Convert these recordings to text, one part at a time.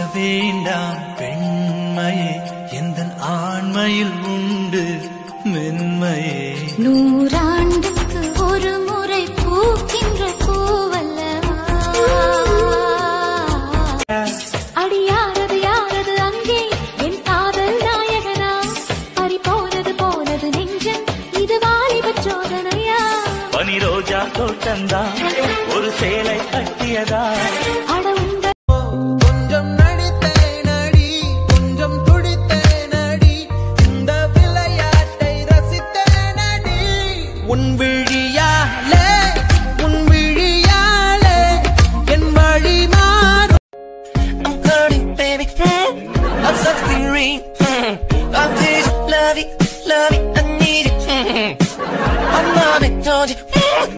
வேண்டாம் பெண்மையே எந்த ஆண்மையில் உண்டு மென்மையே நூறாண்டுக்கு ஒரு முறை பூக்கின்ற பூவல்லவா அடி யாரது யாரது அங்கே என் காதல் நாயகனா பறி போனது போனது நெஞ்சம் இது வாலிப சோதனையா பனி ரோஜா தோட்டந்தான் ஒரு சேலை கட்டியதா அட உங்க கொஞ்சம் நடித்தேன் நடி கொஞ்சம் துடித்தேன் நடி இந்த விளையாட்டை ரசித்தேன் நடி உன் விழியாலே உன் விழியாலே என் வழி மாறும் I'm burning, baby. I'm sucking ring. I'm this love it, love it, I need it. I'm not it, told you.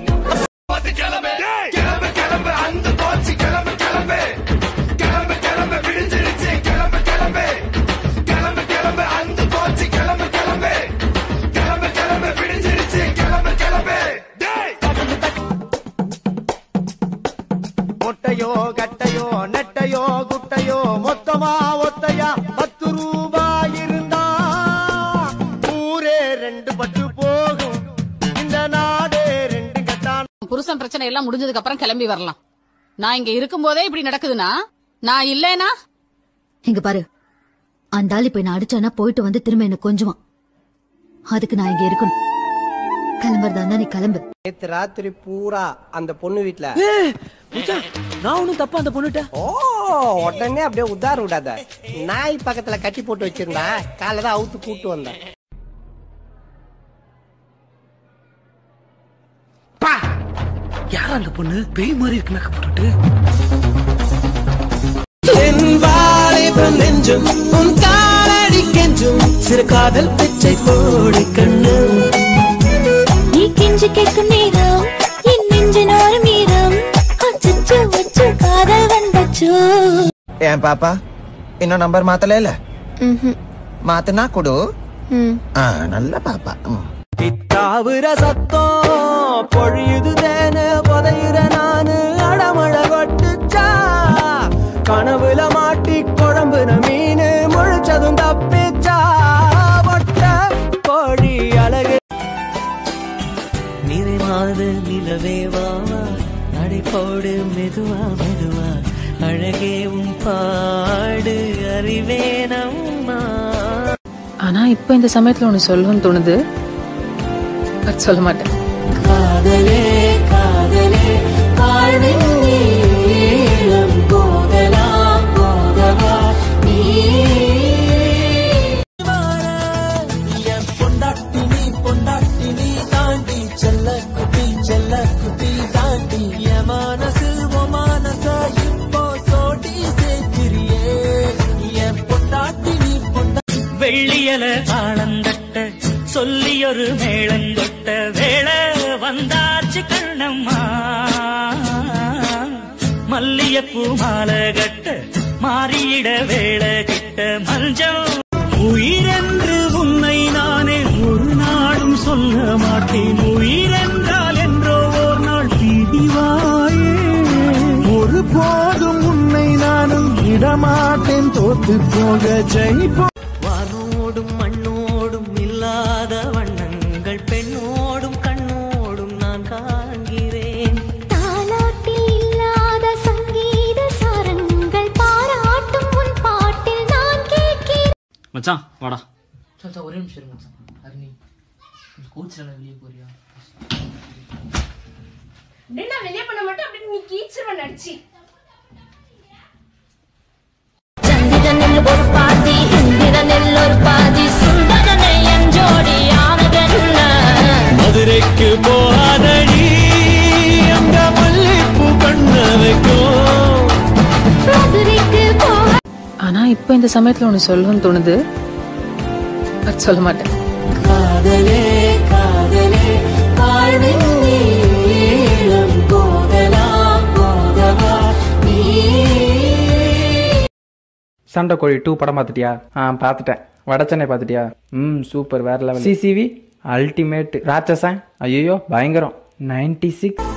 மொட்டையோ கட்டையோ நெட்டையோ குட்டையோ மொத்தமா ஒத்தையா பத்து ரூபாய் இருந்தா ஊரே ரெண்டு பட்டு போகும் இந்த நாடே ரெண்டு கட்டான் புருஷன் பிரச்சனை எல்லாம் முடிஞ்சதுக்கு அப்புறம் கிளம்பி வரலாம் நான் இங்க இருக்கும்போதே இப்படி நடக்குதுன்னா நான் இல்லேனா இங்க பாரு அந்த ஆள் இப்ப என்ன அடிச்சானா போயிட்டு வந்து திரும்ப என்ன கொஞ்சுவான் அதுக்கு நான் இங்க இருக்கணும் கிளம்புறதா இருந்தா நீ கிளம்பு நேத்து ராத்திரி பூரா அந்த பொண்ணு வீட்ல நான் ஒன்னும் தப்பா அந்த பொண்ணுட்ட ஓ உடனே அப்படியே உதார விடாத நாய் பக்கத்துல கட்டி போட்டு வச்சிருந்தா காலைல தான் அவுத்து கூட்டு வந்தேன் யார் அந்த பொண்ணு பேய் மாதிரி இருக்கு மேக்கப் போட்டுட்டு நெஞ்சும் உன் காலடி கெஞ்சும் சிறு காதல் பிச்சை போடு கண்ணு நீ கெஞ்சி கேட்கும் நேரம் என் நெஞ்சினோர் மீறம் அச்சச்சோ அச்சோ காதல் வந்தச்சோ ஏன் பாப்பா இன்னும் நம்பர் மாத்தல மாத்துனா கொடு ஆ, நல்ல பாப்பா ம். தாவுற சத்தம் பொழியுது தேனு புதையுற நானு அடமழ கொட்டுச்சா கனவுல மாட்டி குழம்புன மீனு முழிச்சதும் தப்பிச்சா ஒட்ட கோழி அழகு நிறைவாது நிலவேவா நடைபோடு மெதுவா மெதுவா அழகே உன் பாடு அறிவேனம்மா ஆனா இப்ப இந்த சமயத்துல ஒண்ணு சொல்லணும்னு தோணுது பட் சொல்ல மாட்டேன் காதலே காதலே வாழ்வின் நீளம் போகலாம் போகவா நீ என் பொண்டாட்டி நீ பொண்டாட்டி நீ தாண்டி செல்ல குட்டி செல்ல குட்டி தாண்டி என் மனசு உன் மனச இப்போ சோடி சேர்க்கிறியே என் பொண்டாட்டி நீ பொண்டாட்டி வெள்ளியல ஆளந்தட்ட சொல்லியொரு மேளங்கொட்ட வேளை வந்தாச்சு கண்ணம்மா மல்லியப்பூ மாலை கட்ட மாறியிட வேளை கிட்ட மஞ்சள் உயிரென்று உன்னை நானே ஒரு நாளும் சொல்ல மாட்டேன் உயிரென்றால் என்றோ ஓர் நாள் பிடிவாயே ஒரு போதும் உன்னை நானும் விடமாட்டேன் தோத்து போக ஜெயிப்போம் வானோடும் மண்ணோடும் இல்லாத வண்ணங்கள் பெண்ணோடும் கண்ணோடும் நான் காண்கிறேன் தாலாட்டில் இல்லாத சங்கீத சாரங்கள் பாராட்டும் உன் பாட்டில் நான் கேட்கிறேன் மச்சான் வாடா ஒரே நிமிஷம் மச்சான் அருணி கோச்சில வெளியே போறியா நான் வெளியே பண்ண மாட்டேன் அப்படின்னு நீ கீச்சிருவ நடிச்சு சந்திரனில் ஒரு பாதி இந்திரனில் ஒரு பாதி சுந்தரனை என் ஜோடி ஆனதென்ன மதுரைக்கு போகாதடி அங்க மல்லிப்பூ கண்ண வைக்கும் மதுரைக்கு போக ஆனா இப்ப இந்த சமயத்துல ஒண்ணு சொல்லணும்னு தோணுது பட் சொல்ல மாட்டேன் காதலே காதலே வாழ்வின் நீளம் போகலாம் போகவா நீ சண்டை கோழி டூ படம் பார்த்துட்டியா ஆ பார்த்துட்டேன் வட சென்னை பார்த்துட்டியா ம் சூப்பர் வேற லெவல் சிசிவி அல்டிமேட் ராட்சசன் ஐயோ பயங்கரம் நைன்டி சிக்ஸ்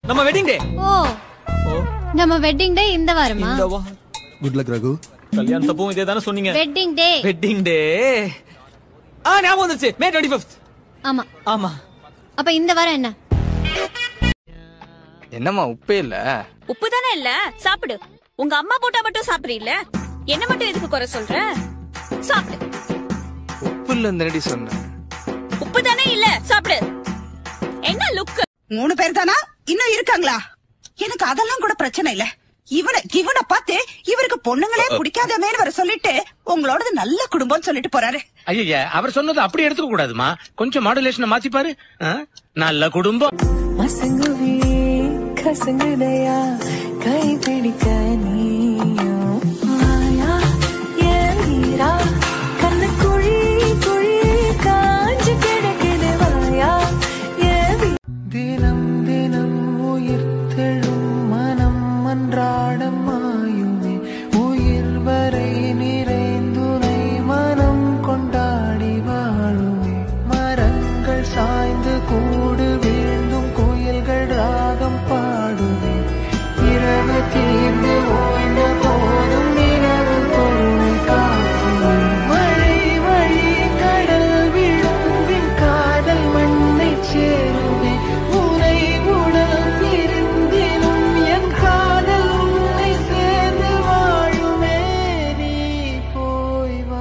நம்ம வெட்டிங் டே ஓ நம்ம வெட்டிங் டே இந்த வாரமா குட் லக் ரகு கல்யாணத்தப்பவும் இதே தானே சொன்னீங்க வெட்டிங் டே வெட்டிங் டே ஆ ஞாபகம் வந்துருச்சு மே டுவெண்ட்டி ஃபிஃப்த் ஆமா ஆமா அப்ப இந்த வாரம் என்ன என்னம்மா உப்பே இல்ல உப்பு தானே இல்ல சாப்பிடு உங்க அம்மா போட்டா மட்டும் சாப்பிடுறீல்ல என்ன மட்டும் எதுக்கு குறை சொல்ற சாப்பிடு உப்பு இல்ல நெடி சொன்னேன் உப்பு தானே இல்ல சாப்பிடு என்ன லுக் மூணு பேர் தானா இன்னும் இருக்காங்களா எனக்கு அதெல்லாம் கூட பிரச்சனை இல்ல இவனை இவனை பார்த்து இவருக்கு பொண்ணுங்களே பிடிக்காதமேனு வர சொல்லிட்டு உங்களோடது நல்ல குடும்பம்னு சொல்லிட்டு போறாரு ஐயா அவர் சொன்னது அப்படி எடுத்துக்க கூடாதுமா கொஞ்சம் மாடுலேஷனை மாத்தி பாரு ஆ? நல்ல குடும்பம் மசங்குவே கசங்குதையா கை பிடிக்க நீயும் மாயா ஏன் நீரா கண்ணு குழி குழி காஞ்சு கிடக்குது வாயா ஏன் தினம் தினம் உயிர் தெழும் மனம் அன்றாடம் மாயுமே உயிர் வரை நிறைந்துனை மனம் கொண்டாடி வாழுமே மரங்கள் சாய்ந்து கூடு வீழ்ந்தும் கோயில்கள் ராகம் பாடுமே இரவு தீர்ந்து ஓய்ந்த போதும் நிலவு பொருள் காக்குமே மழை வழி கடல் விழும்பின் காதல் மண்ணை சேருமே உரை உடல் பிரிந்தினும் என் காதல் உன்னை சேர்ந்து வாழுமே நீ போய் வா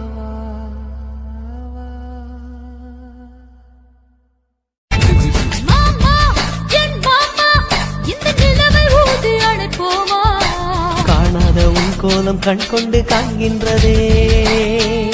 மாமா என் மாமா இந்த நிலவை ஊதி அணைப்போமா காணாத உன் கோலம் கண் கொண்டு காண்கின்றதே